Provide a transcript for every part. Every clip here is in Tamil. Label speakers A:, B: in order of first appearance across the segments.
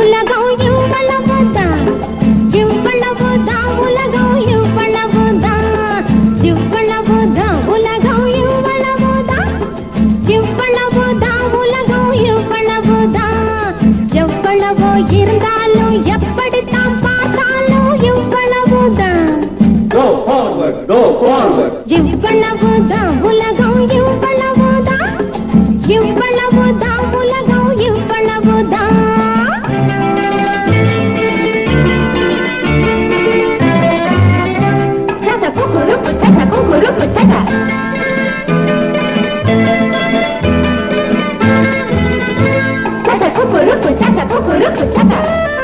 A: உலகம் இவ்வளவுதான் இவ்வளவுதான் உலகம் இவ்வளவுதான் இவ்வளவுதான் உலகம் இவ்வளவுதான் இவ்வளவுதான் உலகம் இவ்வளவுதான் எவ்வளவோ இருந்தாலும் எப்படித்தான் பார்த்தாலும் இவ்வளவுதான்
B: Go forward, go forward.
A: இவ்வளவுதான் உலகம் இவ்வளவுதான் இவ்வளவுதான் உலகம் இவ்வளவுதான் Tata kukuruku, tata kukuruku, tata. Tata kukuruku, tata kukuruku, tata.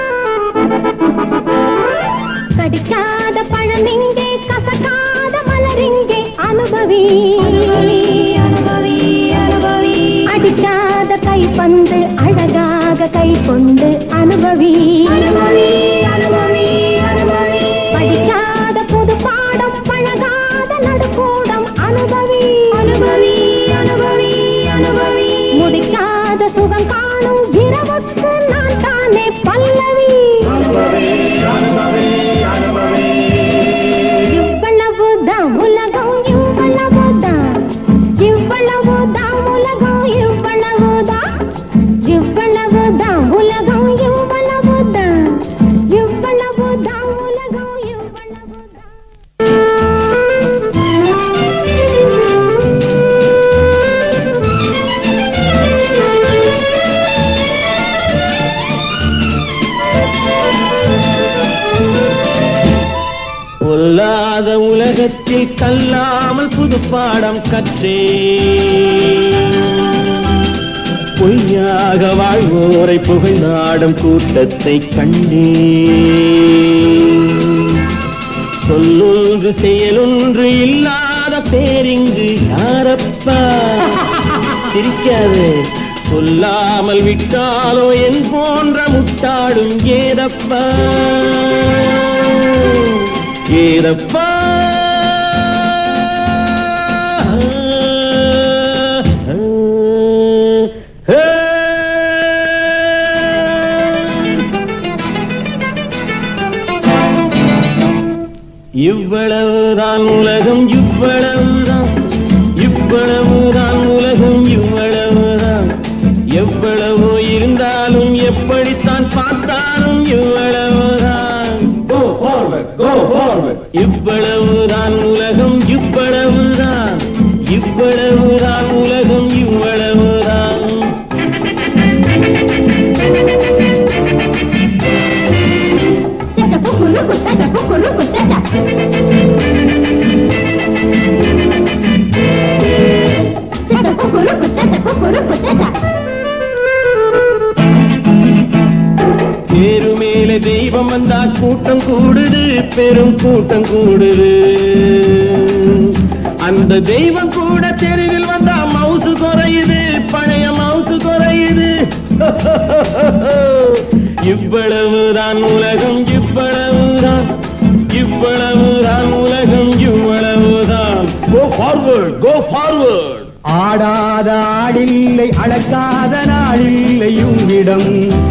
A: கடிக்காத பழமிங்கே கசக்காத மலரிங்கே அனுபவி அனுபவி அனுபவி அடிக்காத கைப்பந்து அழகாக கை கொண்டு அனுபவி அனுபவி அனுபவி அனுபவி படிக்காத புது பாடம் பழகாத நடுக்கூடம் அனுபவி அனுபவி அனுபவி அனுபவி முடிக்காத சுகம் காணும் இரவுக்கு நான் தானே பல்லவி இவ்வளவுதான் உலகம் இவ்வளவுதான் இவ்வளவுதான் உலகம் இவ்வளவுதான் இவ்வளவுதான் உலகம் இவ்வளவுதான் இவ்வளவுதான் உலகம் இவ்வளவுதான்
C: பொல்லாத உலகத்தில் கல்லாமல் புது பாடம் கற்றே பொய்யாக வாழ்வோரை புகழ்ந்தாடும் கூட்டத்தை கண்டே சொல்லொன்று செயலொன்று இல்லாத பேரிங்கு யாரப்பா சிரிக்காது சொல்லாமல் விட்டாலோ என் போன்ற முட்டாடும் ஏதப்பா ஏதப்பா இவ்வளவுதான் உலகம் இவ்வளவுதான் இவ்வளவுதான் உலகம் இவ்வளவுதான் எவ்வளவோ இருந்தாலும் எப்படித்தான் பார்த்தாலும் இவ்வளவுதான்
B: Go forward, go forward.
C: இவ்வளவுதான் உலகம் இவ்வளவுதான் இவ்வளவுதான் உலகம் இவ்வளவுதான்
A: Tata kukuruku, tata kukuruku, tata. Tata kukuruku, tata kukuruku, tata.
C: தேரு மேல தெய்வம் வந்தா கூட்டம் கூடுது பெரும் கூட்டம் கூடுது அந்த தெய்வம் கூட தெருவில் வந்தா மவுசு குறையுது பழைய மவுசு குறையுது இவ்வளவுதான் உலகம் இவ்வளவுதான் இவ்வளவுதான் உலகம் இவ்வளவுதான் கோ ஃபார்வர்ட் கோ ஃபார்வர்ட் ஆடாத ஆடில்லை அளக்காத நாளில்லை உங்கிடம்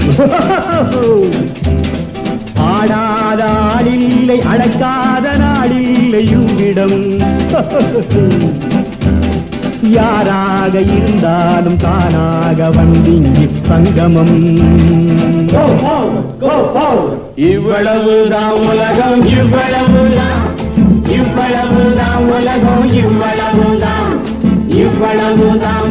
C: ஆடாத ஆடில்லை அளக்காத நாளில்லை உங்கிடம் யாராக இருந்தாலும் தானாக வந்திங்கி சங்கமம்
B: Go forward, go forward.
C: இவ்வளவுதான் உலகம் இவ்வளவுதான் இவ்வளவுதான் உலகம் இவ்வளவுதான் இவ்வளவுதான்